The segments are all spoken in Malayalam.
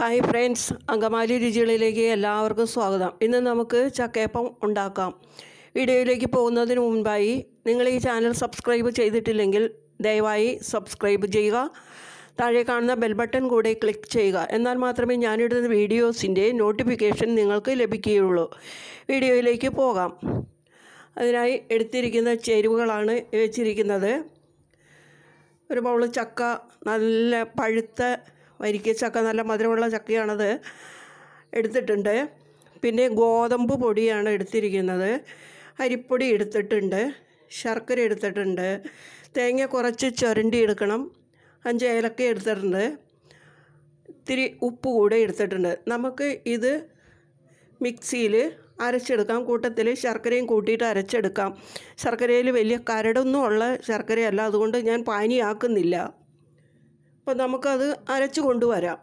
ഹായ് ഫ്രണ്ട്സ് അങ്കമാലി രുചികളിലേക്ക് എല്ലാവർക്കും സ്വാഗതം ഇന്ന് നമുക്ക് ചക്കയപ്പം ഉണ്ടാക്കാം വീഡിയോയിലേക്ക് പോകുന്നതിന് മുൻപായി നിങ്ങൾ ഈ ചാനൽ സബ്സ്ക്രൈബ് ചെയ്തിട്ടില്ലെങ്കിൽ ദയവായി സബ്സ്ക്രൈബ് ചെയ്യുക താഴെ കാണുന്ന ബെൽ ബട്ടൺ കൂടെ ക്ലിക്ക് ചെയ്യുക എന്നാൽ മാത്രമേ ഞാനിടുന്ന വീഡിയോസിൻ്റെ നോട്ടിഫിക്കേഷൻ നിങ്ങൾക്ക് ലഭിക്കുകയുള്ളൂ വീഡിയോയിലേക്ക് പോകാം അതിനായി എടുത്തിരിക്കുന്ന ചേരുവകളാണ് വെച്ചിരിക്കുന്നത് ഒരു ബൗള് ചക്ക നല്ല പഴുത്ത വരിക്ക ചക്ക നല്ല മധുരമുള്ള ചക്കയാണത് എടുത്തിട്ടുണ്ട് പിന്നെ ഗോതമ്പ് പൊടിയാണ് എടുത്തിരിക്കുന്നത് അരിപ്പൊടി എടുത്തിട്ടുണ്ട് ശർക്കര എടുത്തിട്ടുണ്ട് തേങ്ങ കുറച്ച് ചുരണ്ടി എടുക്കണം അഞ്ച് ഏലക്ക എടുത്തിട്ടുണ്ട് ഇത്തിരി ഉപ്പ് കൂടെ എടുത്തിട്ടുണ്ട് നമുക്ക് ഇത് മിക്സിയിൽ അരച്ചെടുക്കാം കൂട്ടത്തിൽ ശർക്കരയും കൂട്ടിയിട്ട് അരച്ചെടുക്കാം ശർക്കരയിൽ വലിയ കരടൊന്നും ഉള്ള ശർക്കരയല്ല അതുകൊണ്ട് ഞാൻ പാനിയാക്കുന്നില്ല അപ്പോൾ നമുക്കത് അരച്ച് കൊണ്ടുവരാം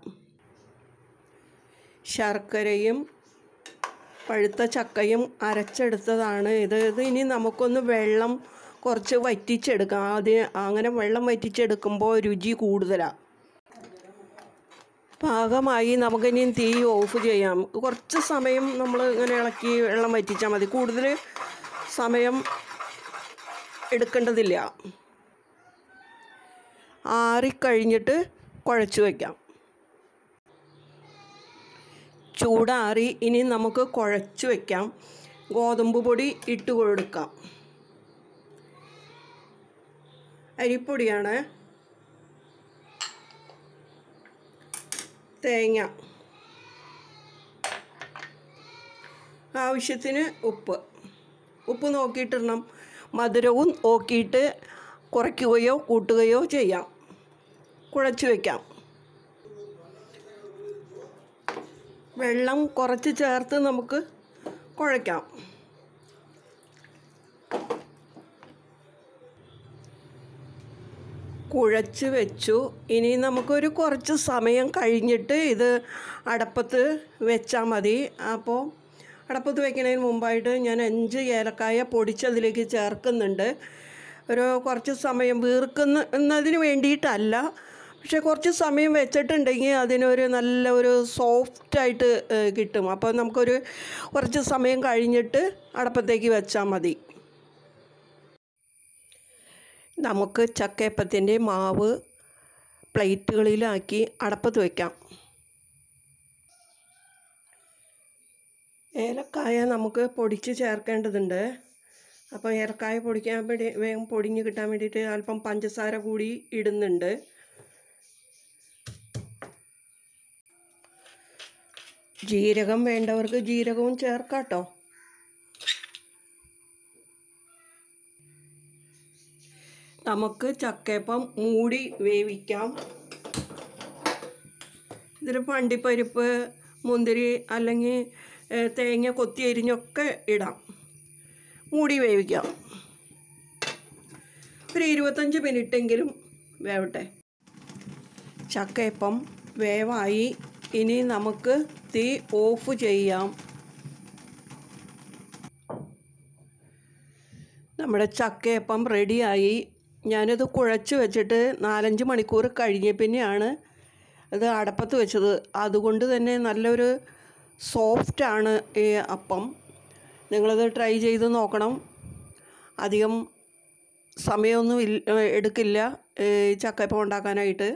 ശർക്കരയും പഴുത്ത ചക്കയും അരച്ചെടുത്തതാണ് ഇത് ഇത് ഇനി നമുക്കൊന്ന് വെള്ളം കുറച്ച് വറ്റിച്ചെടുക്കാം ആദ്യം അങ്ങനെ വെള്ളം വറ്റിച്ചെടുക്കുമ്പോൾ രുചി കൂടുതലാണ് പാകമായി നമുക്കിനി തീ ഓഫ് ചെയ്യാം കുറച്ച് സമയം നമ്മൾ ഇങ്ങനെ ഇളക്കി വെള്ളം വറ്റിച്ചാൽ മതി കൂടുതൽ സമയം എടുക്കേണ്ടതില്ല ആറിക്കഴിഞ്ഞിട്ട് കുഴച്ച് വയ്ക്കാം ചൂടാറി ഇനി നമുക്ക് കുഴച്ച് വയ്ക്കാം ഗോതമ്പ് പൊടി ഇട്ട് കൊടുക്കാം അരിപ്പൊടിയാണ് തേങ്ങ ആവശ്യത്തിന് ഉപ്പ് ഉപ്പ് നോക്കിയിട്ടിടണം മധുരവും നോക്കിയിട്ട് കുറയ്ക്കുകയോ കൂട്ടുകയോ ചെയ്യാം കുഴച്ച് വയ്ക്കാം വെള്ളം കുറച്ച് ചേർത്ത് നമുക്ക് കുഴയ്ക്കാം കുഴച്ച് വെച്ചു ഇനി നമുക്കൊരു കുറച്ച് സമയം കഴിഞ്ഞിട്ട് ഇത് അടപ്പത്ത് വെച്ചാൽ മതി അപ്പോൾ അടപ്പത്ത് വെക്കുന്നതിന് മുമ്പായിട്ട് ഞാൻ അഞ്ച് ഏലക്കായ പൊടിച്ചതിലേക്ക് ചേർക്കുന്നുണ്ട് ഒരു കുറച്ച് സമയം വീർക്കുന്നതിന് വേണ്ടിയിട്ടല്ല പക്ഷെ കുറച്ച് സമയം വെച്ചിട്ടുണ്ടെങ്കിൽ അതിനൊരു നല്ല ഒരു സോഫ്റ്റായിട്ട് കിട്ടും അപ്പോൾ നമുക്കൊരു കുറച്ച് സമയം കഴിഞ്ഞിട്ട് അടപ്പത്തേക്ക് വെച്ചാൽ മതി നമുക്ക് ചക്കയപ്പത്തിൻ്റെ മാവ് പ്ലേറ്റുകളിലാക്കി അടപ്പത്ത് വയ്ക്കാം ഏലക്കായ നമുക്ക് പൊടിച്ച് ചേർക്കേണ്ടതുണ്ട് അപ്പോൾ ഏലക്കായ പൊടിക്കാൻ വേണ്ടി വേഗം പൊടിഞ്ഞ് കിട്ടാൻ വേണ്ടിയിട്ട് അല്പം പഞ്ചസാര കൂടി ഇടുന്നുണ്ട് ജീരകം വേണ്ടവർക്ക് ജീരകവും ചേർക്കാട്ടോ നമുക്ക് ചക്കയപ്പം മൂടി വേവിക്കാം ഇതിൽ പണ്ടിപ്പരിപ്പ് മുന്തിരി അല്ലെങ്കിൽ തേങ്ങ കൊത്തി അരിഞ്ഞൊക്കെ ഇടാം മൂടി വേവിക്കാം ഒരു ഇരുപത്തഞ്ച് മിനിറ്റെങ്കിലും വേവട്ടെ ചക്കയപ്പം വേവായി ഇനി നമുക്ക് തീ ഓഫ് ചെയ്യാം നമ്മുടെ ചക്കയപ്പം റെഡിയായി ഞാനിത് കുഴച്ച് വെച്ചിട്ട് നാലഞ്ച് മണിക്കൂർ കഴിഞ്ഞ പിന്നെയാണ് ഇത് അടപ്പത്ത് വെച്ചത് അതുകൊണ്ട് തന്നെ നല്ലൊരു സോഫ്റ്റാണ് ഈ അപ്പം നിങ്ങളത് ട്രൈ ചെയ്ത് നോക്കണം അധികം സമയമൊന്നും ഇല്ല എടുക്കില്ല ചക്കയപ്പം ഉണ്ടാക്കാനായിട്ട്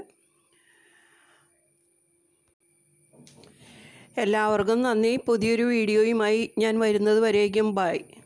എല്ലാവർക്കും നന്ദി പുതിയൊരു വീഡിയോയുമായി ഞാൻ വരുന്നത് വരേക്കും ബൈ